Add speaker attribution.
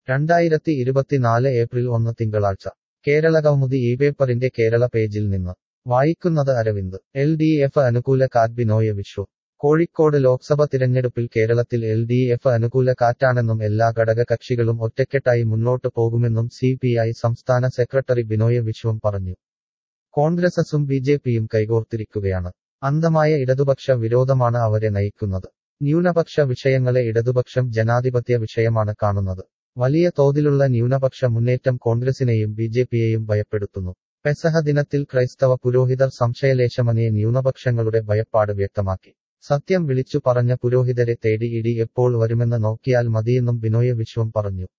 Speaker 1: രണ്ടായിരത്തി ഇരുപത്തിനാല് ഏപ്രിൽ ഒന്ന് തിങ്കളാഴ്ച കേരളകൗമുദി ഈ പേപ്പറിന്റെ കേരള പേജിൽ നിന്ന് വായിക്കുന്നത് അരവിന്ദ് എൽ ഡി എഫ് അനുകൂല കാറ്റ് ബിനോയ് വിശ്വം കോഴിക്കോട് ലോക്സഭ തിരഞ്ഞെടുപ്പിൽ കേരളത്തിൽ എൽ ഡി എഫ് അനുകൂല കാറ്റാണെന്നും എല്ലാ ഘടകകക്ഷികളും ഒറ്റക്കെട്ടായി മുന്നോട്ട് പോകുമെന്നും സി പി ഐ സംസ്ഥാന സെക്രട്ടറി ബിനോയ് വിശ്വം പറഞ്ഞു കോൺഗ്രസും ബി ജെ പിയും കൈകോർത്തിരിക്കുകയാണ് അന്ധമായ ഇടതുപക്ഷ വിരോധമാണ് അവരെ നയിക്കുന്നത് ന്യൂനപക്ഷ വിഷയങ്ങളെ ഇടതുപക്ഷം ജനാധിപത്യ വിഷയമാണ് കാണുന്നത് വലിയ തോതിലുള്ള ന്യൂനപക്ഷ മുന്നേറ്റം കോൺഗ്രസിനെയും ബി ജെ പിയെയും ഭയപ്പെടുത്തുന്നു പെസഹ ദിനത്തിൽ ക്രൈസ്തവ പുരോഹിതർ സംശയലേശമനയെ ന്യൂനപക്ഷങ്ങളുടെ ഭയപ്പാട് വ്യക്തമാക്കി സത്യം വിളിച്ചു പറഞ്ഞ പുരോഹിതരെ തേടി ഇടി എപ്പോൾ വരുമെന്ന് നോക്കിയാൽ മതിയെന്നും ബിനോയ് വിശ്വം പറഞ്ഞു